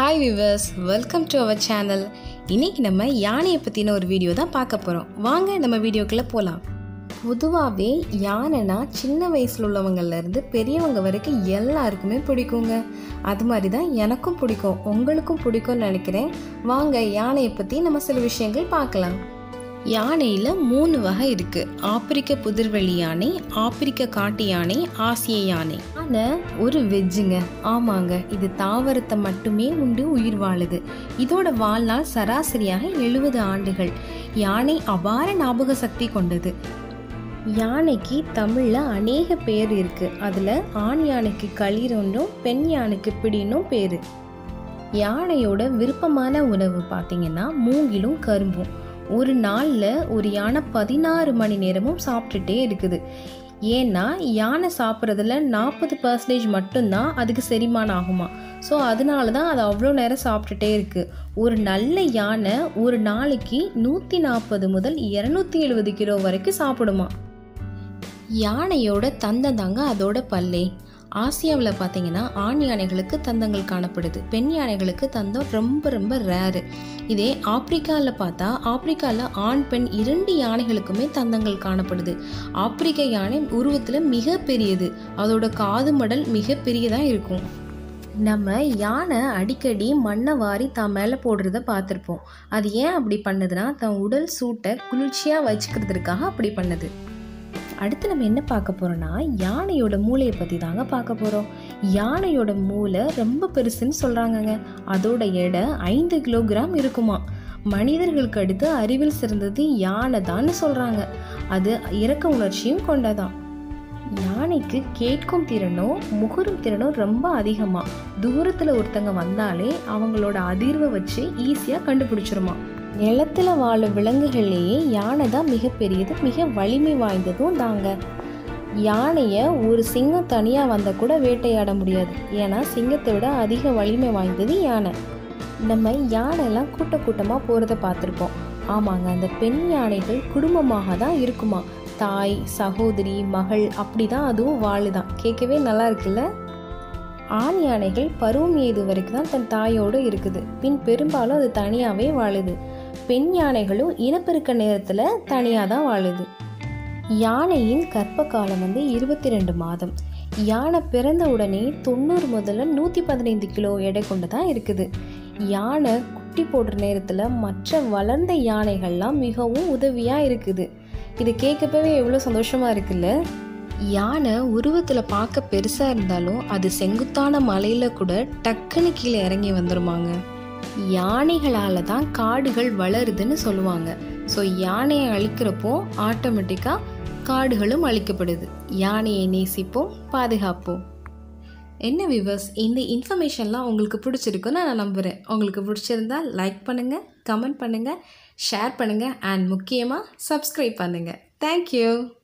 hi viewers welcome to our channel இன்னைக்கு நம்ம யானையை பற்றின ஒரு வீடியோ தான் பார்க்க போகிறோம் வாங்க நம்ம வீடியோக்குள்ளே போகலாம் பொதுவாகவே யானைனா சின்ன வயசில் உள்ளவங்கள்லேருந்து பெரியவங்க வரைக்கும் எல்லாருக்குமே பிடிக்குங்க அது மாதிரி தான் எனக்கும் பிடிக்கும் உங்களுக்கும் பிடிக்கும்னு நினைக்கிறேன் வாங்க யானையை பற்றி நம்ம சில விஷயங்கள் பார்க்கலாம் யானையில் மூணு வகை இருக்குது ஆப்பிரிக்க புதிர்வெளி யானை ஆப்பிரிக்க காட்டு யானை ஆசிய யானை ஆனால் ஒரு வெஜ்ஜுங்க ஆமாங்க இது தாவரத்தை மட்டுமே உண்டு உயிர் வாழுது இதோட வாழ்நாள் சராசரியாக எழுபது ஆண்டுகள் யானை அபார ஞாபக சக்தி கொண்டது யானைக்கு தமிழில் அநேக பேர் இருக்குது அதில் ஆண் யானைக்கு களிரொன்றும் பெண் யானைக்கு பிடினும் பேர் யானையோட விருப்பமான உணவு பார்த்தீங்கன்னா மூங்கிலும் கரும்பும் ஒரு நாளில் ஒரு யானை பதினாறு மணி நேரமும் சாப்பிட்டுட்டே இருக்குது ஏன்னா யானை சாப்பிட்றதுல நாற்பது பர்சன்டேஜ் மட்டும்தான் அதுக்கு செரிமானம் ஆகுமா ஸோ அதனால தான் அது அவ்வளோ நேரம் சாப்பிட்டுட்டே இருக்குது ஒரு நல்ல யானை ஒரு நாளைக்கு நூற்றி நாற்பது முதல் இரநூத்தி எழுபது கிலோ வரைக்கும் சாப்பிடுமா யானையோட தந்தம் தாங்க அதோட பல்லே ஆசியாவில் பார்த்தீங்கன்னா ஆண் யானைகளுக்கு தந்தங்கள் காணப்படுது பெண் யானைகளுக்கு தந்தம் ரொம்ப ரொம்ப ரேரு இதே ஆப்பிரிக்காவில் பார்த்தா ஆப்பிரிக்காவில் ஆண் பெண் இரண்டு யானைகளுக்குமே தந்தங்கள் காணப்படுது ஆப்பிரிக்க யானை உருவத்தில் மிக பெரியது அதோட காது மடல் மிக பெரியதாக இருக்கும் நம்ம யானை அடிக்கடி மண்ணை வாரி தான் மேலே போடுறத பார்த்துருப்போம் அது ஏன் அப்படி பண்ணுதுன்னா தன் உடல் சூட்டை குளிர்ச்சியாக வச்சுக்கிறதுக்காக அப்படி பண்ணுது அடுத்து நம்ம என்ன பார்க்க போகிறோம்னா யானையோட மூளையை பற்றி தாங்க பார்க்க போகிறோம் யானையோட மூளை ரொம்ப பெருசுன்னு சொல்கிறாங்கங்க அதோட எடை ஐந்து கிலோகிராம் இருக்குமா மனிதர்களுக்கு அடுத்து அறிவில் சிறந்தது யானை தான்னு சொல்கிறாங்க அது இறக்க உணர்ச்சியும் கொண்டதான் யானைக்கு கேட்கும் திறனும் முகரும் திறனும் ரொம்ப அதிகமாக தூரத்தில் ஒருத்தங்க வந்தாலே அவங்களோட அதிர்வை வச்சு ஈஸியாக கண்டுபிடிச்சிருமா நிலத்தில் வாழும் விலங்குகள்லேயே யானை தான் மிகப்பெரியது மிக வலிமை வாய்ந்ததும் தாங்க யானையை ஒரு சிங்கம் தனியாக வந்தால் கூட வேட்டையாட முடியாது ஏன்னா சிங்கத்தை விட அதிக வலிமை வாய்ந்தது யானை நம்ம யானைலாம் கூட்ட கூட்டமாக போகிறத பார்த்துருப்போம் ஆமாங்க அந்த பெண் யானைகள் குடும்பமாக தான் இருக்குமா தாய் சகோதரி மகள் அப்படி தான் அதுவும் வாழுதான் கேட்கவே நல்லா இருக்குல்ல ஆண் யானைகள் பருவம் எய்து வரைக்கும் தான் தன் தாயோடு இருக்குது பின் பெரும்பாலும் அது தனியாகவே வாழுது பெண் யானைகளும் இனப்பெருக்க நேரத்தில் தனியாக தான் வாழுது யானையின் கர்ப்ப காலம் வந்து இருபத்தி ரெண்டு மாதம் யானை பிறந்த உடனே தொண்ணூறு முதல்ல நூற்றி பதினைந்து கிலோ எடை கொண்டு தான் இருக்குது யானை குட்டி போடுற நேரத்தில் மற்ற வளர்ந்த யானைகள்லாம் மிகவும் உதவியாக இருக்குது இது கேட்கப்பவே எவ்வளோ சந்தோஷமாக இருக்குல்ல யானை உருவத்தில் பார்க்க பெருசாக இருந்தாலும் அது செங்குத்தான மலையில் கூட டக்குன்னு கீழே இறங்கி வந்துருமாங்க யானைகளால் தான் காடுகள் வளருதுன்னு சொல்லுவாங்க ஸோ யானையை அழிக்கிறப்போ ஆட்டோமேட்டிக்காக காடுகளும் அழிக்கப்படுது யானையை நேசிப்போம் பாதுகாப்போம் என்ன விவர்ஸ் இந்த இன்ஃபர்மேஷன்லாம் உங்களுக்கு பிடிச்சிருக்குன்னு நான் நம்புகிறேன் உங்களுக்கு பிடிச்சிருந்தா லைக் பண்ணுங்கள் கமெண்ட் பண்ணுங்கள் ஷேர் பண்ணுங்கள் அண்ட் முக்கியமாக சப்ஸ்கிரைப் பண்ணுங்கள் தேங்க்யூ